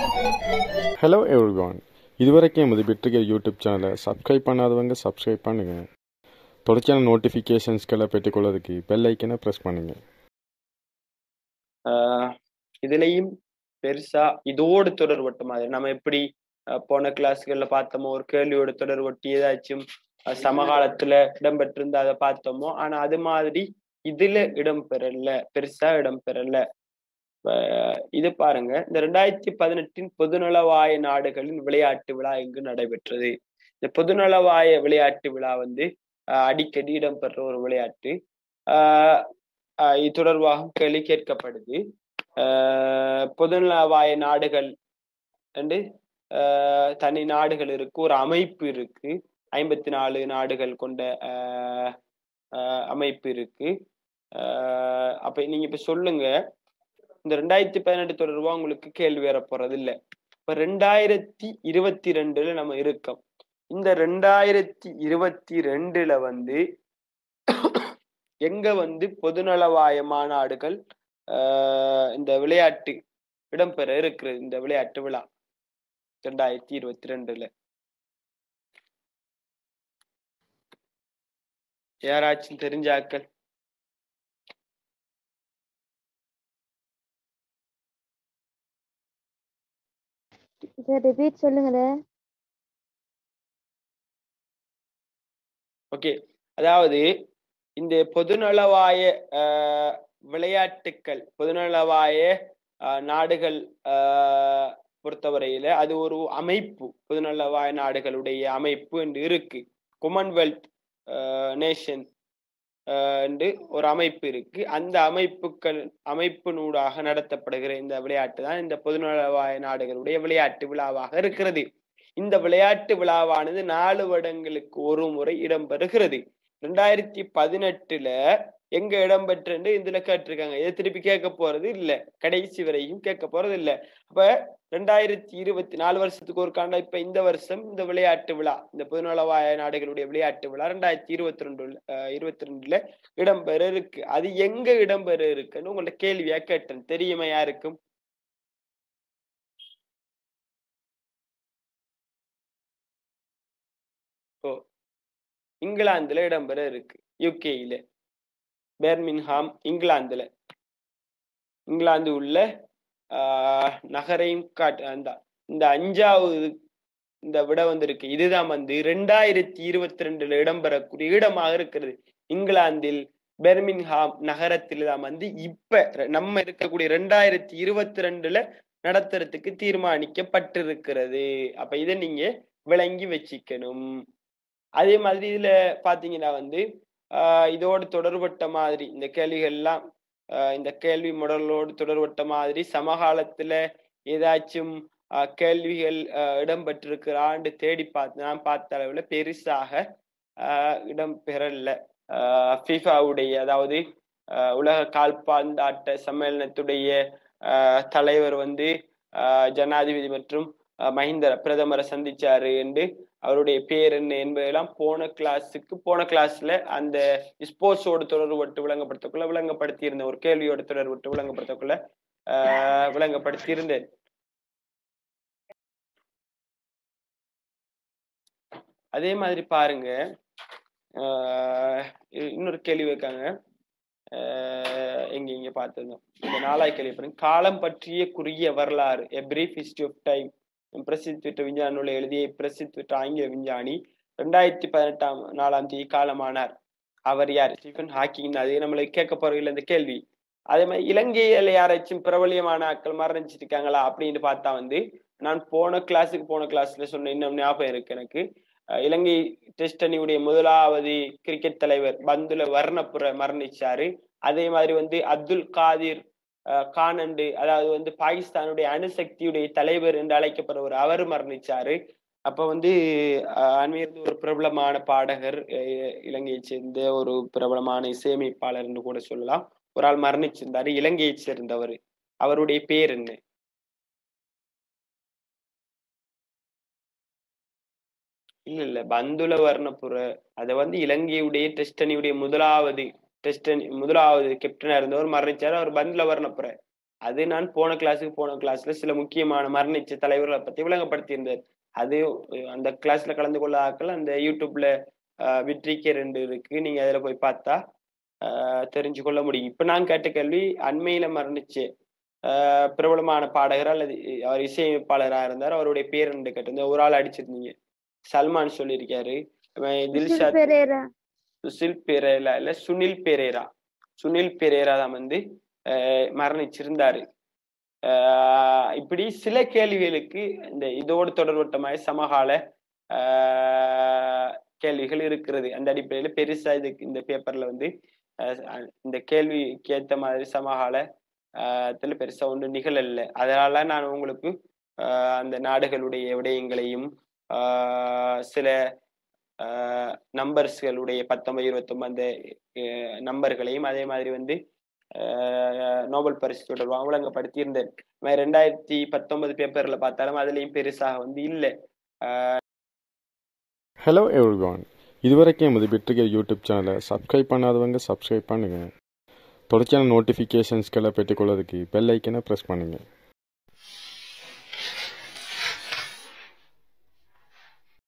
hello everyone இதுவரைக்கும் எமது பெற்றுகிற யூடியூப் சேனலை சப்ஸ்கிரைப் பண்ணாதவங்க சப்ஸ்கிரைப் பண்ணுங்க தொடர்ச்சியான நோட்டிஃபிகேஷன்ஸ்களை பெற்றுக்கொள்வதற்கு பெல் ஐக்கனை ப்ரெஸ் பண்ணுங்க ஆஹ் இதுலயும் பெருசா இதோடு தொடர்பட்ட மாதிரி நம்ம எப்படி ஆஹ் போன கிளாஸ்கள்ல பார்த்தோமோ ஒரு கேள்வியோட தொடர்பட்டு ஏதாச்சும் ஆஹ் சமகாலத்துல இடம்பெற்றிருந்தா அதை பார்த்தோமோ ஆனா அது மாதிரி இதுல இடம்பெறல பெருசா இடம்பெறல ஆஹ் இது பாருங்க இந்த ரெண்டாயிரத்தி பதினெட்டின் பொதுநலவாய நாடுகளின் விளையாட்டு விழா எங்கு நடைபெற்றது இந்த பொதுநலவாய விளையாட்டு விழா வந்து ஆஹ் அடிக்கடி இடம்பெற ஒரு விளையாட்டு ஆஹ் ஆஹ் இது தொடர்பாக கேள்வி கேட்கப்படுது ஆஹ் பொதுநலவாய நாடுகள் ரெண்டு ஆஹ் தனி நாடுகள் இருக்கு ஒரு அமைப்பு இருக்கு ஐம்பத்தி நாலு நாடுகள் கொண்ட ஆஹ் ஆஹ் அமைப்பு இருக்கு ஆஹ் அப்ப நீங்க இப்ப சொல்லுங்க இந்த ரெண்டாயிரத்தி பதினெட்டு தொடர்பா உங்களுக்கு கேள்வி வர போறது இல்ல இப்ப ரெண்டாயிரத்தி இருபத்தி ரெண்டுல நம்ம இருக்கோம் இந்த ரெண்டாயிரத்தி இருபத்தி ரெண்டுல வந்து எங்க வந்து பொதுநலவாய மாநாடுகள் ஆஹ் இந்த விளையாட்டு இடம்பெற இருக்கிறது இந்த விளையாட்டு விழா ரெண்டாயிரத்தி இருபத்தி ரெண்டுல யாராச்சும் தெரிஞ்சாக்கள் சார் ரிப்பீட் சொல்லுங்களே ஓகே அதாவது இந்த பொதுநலவாய ஆஹ், விளையாட்டுக்கள் பொதுநலவாய ஆஹ், நாடுகள் ஆஹ், பொறுத்தவரையில அது ஒரு அமைப்பு பொதுநலவாய நாடுகளுடைய அமைப்பு என்று இருக்கு கொமன்வெல்த் நேஷன் என்று ஒரு அமைப்பு இருக்கு அந்த அமைப்புகள் அமைப்பினூடாக நடத்தப்படுகிற இந்த விளையாட்டு தான் இந்த பொதுநலவாய நாடுகளுடைய விளையாட்டு விழாவாக இருக்கிறது இந்த விளையாட்டு விழாவானது நாலு வருடங்களுக்கு ஒரு முறை இடம்பெறுகிறது ரெண்டாயிரத்தி பதினெட்டுல எங்க இடம்பெற்று இதுல கேட்டிருக்காங்க இதை திருப்பி கேட்க போறது இல்ல கடைசி வரையும் கேட்க போறது இல்ல அப்ப ரெண்டாயிரத்தி இருபத்தி நாலு வருஷத்துக்கு ஒரு காண்டா இப்ப இந்த வருஷம் இந்த விளையாட்டு விழா இந்த பொதுநலவாய நாடுகளுடைய விளையாட்டு விழா ரெண்டாயிரத்தி இருபத்தி ரெண்டு இருபத்தி ரெண்டுல இடம்பெற இருக்கு அது எங்க இடம்பெற இருக்குன்னு உங்கள்ட்ட கேள்வியா கேட்டேன் தெரியுமா யாருக்கும் ஓ இங்கிலாந்துல இடம்பெற இருக்கு யூகேயில பேர்மின்ஹாம் இங்கிலாந்துல இங்கிலாந்து உள்ள ஆஹ், நகரையும் காட்டு அந்த இந்த அஞ்சாவது இந்த விட வந்திருக்கு இதுதான் வந்து ரெண்டாயிரத்தி இருபத்தி ரெண்டுல இடம்பெறக்கூடிய இடமாக இருக்கிறது இங்கிலாந்தில் பெர்மின்ஹாம் நகரத்தில் தான் வந்து இப்ப ர- நம்ம இருக்கக்கூடிய ரெண்டாயிரத்தி இருபத்தி ரெண்டுல நடத்துறதுக்கு தீர்மானிக்கப்பட்டிருக்கிறது அப்ப இதை நீங்க விளங்கி வச்சுக்கணும் அதே மாதிரி இதுல பாத்தீங்கன்னா வந்து ஆஹ் இதோடு தொடர்பட்ட மாதிரி இந்த கேள்விகள்லாம் ஆஹ் இந்த கேள்வி முடலோடு தொடர்பட்ட மாதிரி சமகாலத்துல ஏதாச்சும் ஆஹ் கேள்விகள் ஆஹ் இடம்பெற்றிருக்கிற ஆண்டு தேடி பார்த்து நான் பார்த்த அளவுல பெருசாக ஆஹ் இடம்பெறல ஆஹ் ஃபிஃபாவுடைய அதாவது ஆஹ் உலக கால்பந்தாட்ட சம்மேளனத்துடைய ஆஹ் தலைவர் வந்து ஆஹ் ஜனாதிபதி மற்றும் ஆஹ் மஹிந்த பிரதமரை சந்திச்சாரு என்று அவருடைய பேர் என்ன என்பதெல்லாம் போன கிளாஸுக்கு போன கிளாஸ்ல அந்த ஸ்போர்ட்ஸோடு தொடர்புபட்டு விளங்கப்படுத்தக்குள்ள விளங்கப்படுத்தி இருந்த ஒரு கேள்வியோடு தொடர்புட்டு விளங்கப்படுத்தக்குள்ள ஆஹ் விளங்கப்படுத்தி இருந்தேன் அதே மாதிரி பாருங்க ஆஹ் இ- இன்னொரு கேள்வி வைக்காங்க ஆஹ் எங்க இங்க பார்த்திருந்தோம் இந்த நாலாய் கேள்வி பாருங்க காலம் பற்றிய குறுகிய வரலாறு a brief history of time பிரசித்தி பெற்ற விஞ்ஞான நூலை எழுதிய பிரசித்தி பெற்ற ஆங்கில விஞ்ஞானி ரெண்டாயிரத்தி பதினெட்டாம் நாலாம் தேதி காலமானார் அவர் யார் ஸ்டீஃபன் ஹாக்கிங் அது நம்மளுக்கு கேட்க போறதில்ல இந்த கேள்வி அதே மாதிரி இலங்கையில யாராச்சும் பிரபலியமான ஆட்கள் மரணிச்சிட்டு இருக்காங்களா அப்படின்னு பார்த்தா வந்து நான் போன கிளாஸுக்கு போன கிளாஸ்ல சொன்ன இன்னும் ஞாபகம் இருக்கு எனக்கு அஹ் இலங்கை டெஸ்ட் அணியுடைய முதலாவது கிரிக்கெட் தலைவர் பந்துல வர்ணப்புற மரணிச்சாரு அதே மாதிரி வந்து அப்துல் காதிர் அஹ் கானண்டு அதாவது வந்து பாகிஸ்தானுடைய அணுசக்தியுடைய தலைவர் என்று அழைக்கப்படுவர் அவர் மரணிச்சாரு அப்ப வந்து அஹ் அண்மையிலிருந்து ஒரு பிரபலமான பாடகர் அஹ் இலங்கையை சேர்ந்த ஒரு பிரபலமான இசையமைப்பாளர் என்று கூட சொல்லலாம் ஒரு ஆள் மரணிச்சிருந்தாரு இலங்கையை சேர்ந்தவர் அவருடைய பேர் என்ன இல்ல இல்ல பந்துல வர்ணப்புற அத வந்து இலங்கையுடைய டெஸ்ட் அணியுடைய முதலாவது டெஸ்ட் அணி முதலாவது கேப்டனா இருந்தவர் மரணிச்சாரு அவர் பந்துல வர்ணப்புற அது நான் போன கிளாஸுக்கு போன கிளாஸ்ல சில முக்கியமான மரணிச்ச தலைவர்களை பத்தி விளங்கப்படுத்தியிருந்தார் அது அஹ், அந்த கிளாஸ்ல கலந்து கொள்ள ஆட்கள் அந்த யூடியூப்ல விட்ரிக்கே ரெண்டு இருக்கு நீங்க அதுல போய் பார்த்தா ஆஹ் தெரிஞ்சு கொள்ள முடியும் இப்ப நான் கேட்ட கேள்வி அண்மையில மரணிச்சு ஆஹ் பிரபலமான பாடகர் அல்லது அவர் இசையமைப்பாளராக இருந்தார் அவருடைய பேர் ரெண்டு கேட்டிருந்தேன் ஒரு ஆள் அடிச்சிருந்தீங்க சல்மான் சொல்லியிருக்காரு இவன் தில்ஷாத் பெரேரா சுசில் பெரேரா இல்ல சுனில் பெரேரா சுனில் பெரேரா தான் வந்து ஆஹ் மரணிச்சிருந்தாரு ஆஹ் இப்படி சில கேள்விகளுக்கு இந்த இதோடு தொடர்பட்டமாய் சமகால ஆஹ் கேள்விகள் இருக்கிறது அந்த அடிப்படையில பெருசா இதுக்கு இந்த பேப்பர்ல வந்து ஆஹ் அ- இந்த கேள்விக்கு ஏத்த மாதிரி சமகால ஆஹ் த்துல பெருசா ஒன்றும் நிகழல அதனால நான் உங்களுக்கு ஆஹ் அந்த நாடுகளுடைய விடயங்களையும் ஆஹ் சில நம்பர்ஸ்களுடைய பத்தொன்பது இருபத்தொன்பது அந்த நம்பர்களையும் அதே மாதிரி வந்து ஆஹ் நோபல் பரிசு தொடர்பாக விளங்கப்படுத்தி இருந்தேன் ரெண்டாயிரத்தி பத்தொன்பது பேப்பர்ல பார்த்தாலும் அதுலயும் பெருசாக வந்து இல்லை ஹலோ எவ்ரிவான் இதுவரைக்கும் எமது வெற்றிகர் யூடியூப் சேனலை சப்ஸ்கிரைப் பண்ணாதவங்க சப்ஸ்கிரைப் பண்ணுங்கள் தொடர்ச்சியான நோட்டிஃபிகேஷன்ஸ்களை பெற்றுக்கொள்வதற்கு பெல் ஐக்கனை ப்ரெஸ் பண்ணுங்கள்